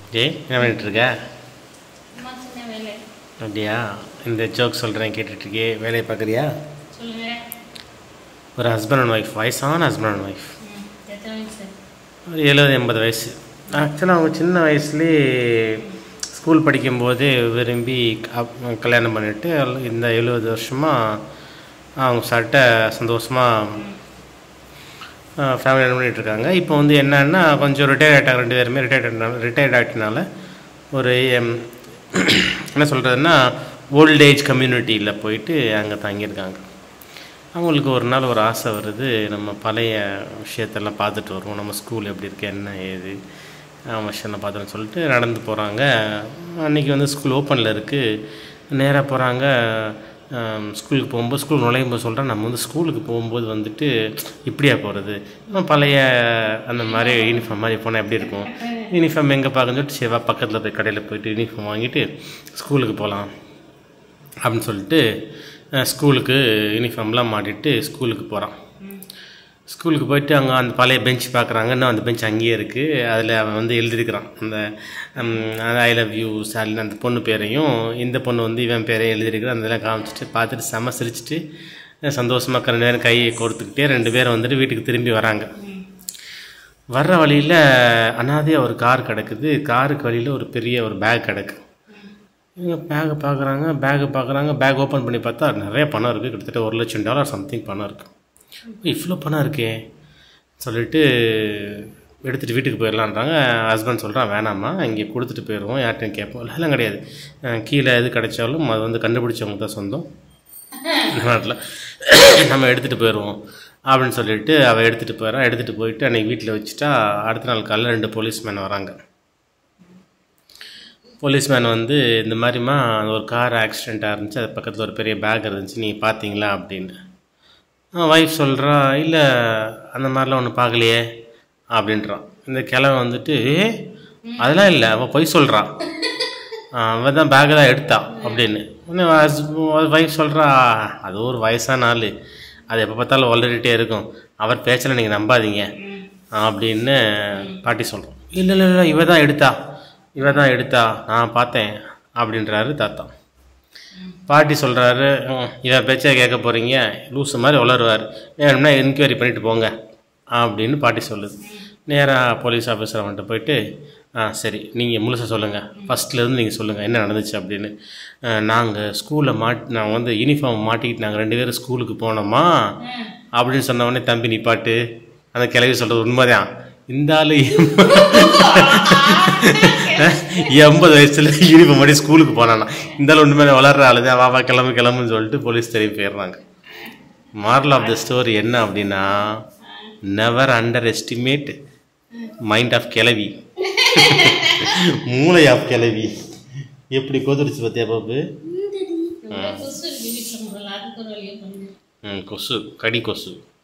ஜெய் என்ன பண்ணிட்டு இருக்க அம்மா சின்ன வேலை அப்படியா இந்த ஜோக் சொல்கிறேன் கேட்டுட்ருக்கே வேலையை பார்க்குறியா சொல்லுங்க ஒரு ஹஸ்பண்ட் அண்ட் ஒய்ஃப் வயசான ஹஸ்பண்ட் அண்ட் ஒய்ஃப் ம் எத்தனை வயசு ஒரு எழுபது எண்பது வயசு ஆக்சுவலாக அவங்க சின்ன வயசுலேயே ஸ்கூல் படிக்கும்போதே விரும்பி அப்- கல்யாணம் பண்ணிட்டு இந்த எழுபது வருஷமாக அவங்க சட்ட சந்தோஷமாக ஃபேமிலி ரன் பண்ணிட்டு இருக்காங்க இப்போ வந்து என்னன்னா கொஞ்சம் ரிட்டையர்ட் ஆகிட்டாங்க ரெண்டு பேருமே ரிட்டையர்ட் ரிட்டையர்ட் ஆகிட்டனால ஒரு எம், என்ன சொல்கிறதுன்னா ஓல்ட் ஏஜ் கம்யூனிட்டியில் போயிட்டு அங்கே தங்கியிருக்காங்க அவங்களுக்கு ஒரு நாள் ஒரு ஆசை வருது நம்ம பழைய விஷயத்தெல்லாம் பார்த்துட்டு வருவோம் நம்ம ஸ்கூல் எப்படி இருக்கு என்ன ஏது விஷயம்லாம் பார்த்துன்னு சொல்லிட்டு நடந்து போகிறாங்க அன்றைக்கி வந்து ஸ்கூல் ஓப்பனில் இருக்குது நேராக போகிறாங்க ஸ்கூலுக்கு போகும்போது ஸ்கூல் நுழையும் போது சொல்கிறேன் நம்ம வந்து ஸ்கூலுக்கு போகும்போது வந்துட்டு இப்படியா போகிறது பழைய அந்த மாதிரி யூனிஃபார்ம் மாதிரி போனால் எப்படி இருக்கும் யூனிஃபார்ம் எங்கே பார்க்கன்னு சொல்லிட்டு சிவா பக்கத்தில் போய் கடையில் போயிட்டு யூனிஃபார்ம் வாங்கிட்டு ஸ்கூலுக்கு போகலாம் அப்படின்னு சொல்லிட்டு அஹ், ஸ்கூலுக்கு யூனிஃபார்ம்லாம் மாட்டிட்டு ஸ்கூலுக்கு போகிறான் ஸ்கூலுக்கு போயிட்டு அங்கே அந்த பழைய பெஞ்ச் பார்க்குறாங்க இன்னும் அந்த பெஞ்ச் அங்கேயே இருக்குது அதில் அவன் வந்து எழுதியிருக்கிறான் அந்த ஐ லவ் யூ சாலின் அந்த பொண்ணு பேரையும் இந்த பொண்ணு வந்து இவன் பேரையும் எழுதியிருக்கிறான் அதெல்லாம் காமிச்சிட்டு பார்த்துட்டு செம சிரிச்சிட்டு சந்தோஷமாக ரெண்டு பேரும் கையை கொடுத்துக்கிட்டே ரெண்டு பேரும் வந்துட்டு வீட்டுக்கு திரும்பி வராங்க வர்ற வழியில் அனாதையாக ஒரு கார் கிடக்குது காருக்கு வழியில் ஒரு பெரிய ஒரு பேக் கிடக்கு இவங்க பேக்கை பார்க்குறாங்க பேக்கை பார்க்குறாங்க பேக் ஓப்பன் பண்ணி பார்த்தா நிறைய பணம் இருக்குது கிட்டத்தட்ட ஒரு லட்சம் டாலர் சம்திங் பணம் இருக்குது இவ்வளோ பணம் இருக்கே சொல்லிட்டு எடுத்துகிட்டு வீட்டுக்கு போயிடலான்றாங்க ஹஸ்பண்ட் சொல்கிறான் வேணாம்மா இங்கே கொடுத்துட்டு போயிடுவோம் யார்ட்டையும் கேட்போம் இல்லைலாம் கிடையாது அஹ் கீழே எது கிடைச்சாலும் அது வந்து கண்டுபிடிச்சவங்க தான் சொந்தம் நாட்டில் நம்ம எடுத்துகிட்டு போயிடுவோம் அப்படின்னு சொல்லிட்டு அவள் எடுத்துகிட்டு போயிடறான் எடுத்துகிட்டு போயிட்டு அன்றைக்கி வீட்டில் வச்சுட்டா அடுத்த நாள் காலையில் ரெண்டு போலீஸ்மேன் வராங்க போலீஸ்மேன் வந்து இந்த மாதிரிமா ஒரு கார் ஆக்சிடெண்ட்டாக இருந்துச்சு அது பக்கத்தில் ஒரு பெரிய பேக் இருந்துச்சு நீங்கள் பார்த்தீங்களா அப்படின்னு ஒய்ஃப் சொல்கிறா இல்லை அந்த மாதிரிலாம் ஒன்றும் பார்க்கலையே அப்படின்றான் இந்த கிழமை வந்துட்டு ஏ அதெல்லாம் இல்லை அவள் பொய் சொல்கிறான் அவள் தான் பேக்கை தான் எடுத்தா அப்படின்னு உடனே ஒய்ஃப் சொல்கிறா அது ஒரு வயசான ஆள் அது எப்போ பார்த்தாலும் வளரிட்டே இருக்கும் அவர் பேச்சல நீங்கள் நம்பாதீங்க அப்படின்னு பாட்டி சொல்கிறோம் இல்லை இல்லை இல்லை இவ தான் எடுத்தா இவ தான் எடுத்தா நான் பார்த்தேன் அப்படின்றாரு தாத்தா பாட்டி சொல்கிறாரு இவன் பேச்சை கேட்க போகிறீங்க லூசு மாதிரி வளருவார் வேணும்னா என்கொயரி பண்ணிட்டு போங்க அப்படின்னு பாட்டி சொல்லுது நேராக போலீஸ் ஆஃபீஸர் அவன்கிட்ட போயிட்டு ஆ சரி நீங்கள் முழுசாக சொல்லுங்கள் ஃபஸ்ட்லேருந்து நீங்கள் சொல்லுங்கள் என்ன நடந்துச்சு அப்படின்னு நாங்கள் ஸ்கூலில் மாட் நாங்கள் வந்து யூனிஃபார்ம் மாட்டிக்கிட்டு நாங்கள் ரெண்டு பேரும் ஸ்கூலுக்கு போனோமா அப்படின்னு சொன்ன உடனே தம்பி நிப்பாட்டு அந்த கிளவி சொல்கிறது உண்மைதான் இந்த ஆளு எண்பது வயசுல யூனிஃபார்ம் மாட்டி ஸ்கூலுக்கு போனானா இந்த ஆள் உண்மையில வளர்ற ஆளுதான் வா வா கிளம்பு கிளம்புன்னு சொல்லிட்டு போலீஸ் திரும்பி போயிடுறாங்க மாரல் ஆஃப் த ஸ்டோரி என்ன அப்படின்னா never underestimate mind of கிளவி மூளை ஆஃப் கிளவி எப்படி கோதுரிச்சு பார்த்தியா பாப்பு இவ்வளோ கொசு இருக்கு வீட்டில் முதல்ல அதுக்கு ஒரு வழியை பண்ணுங்க ம் கொசு கடி கொசு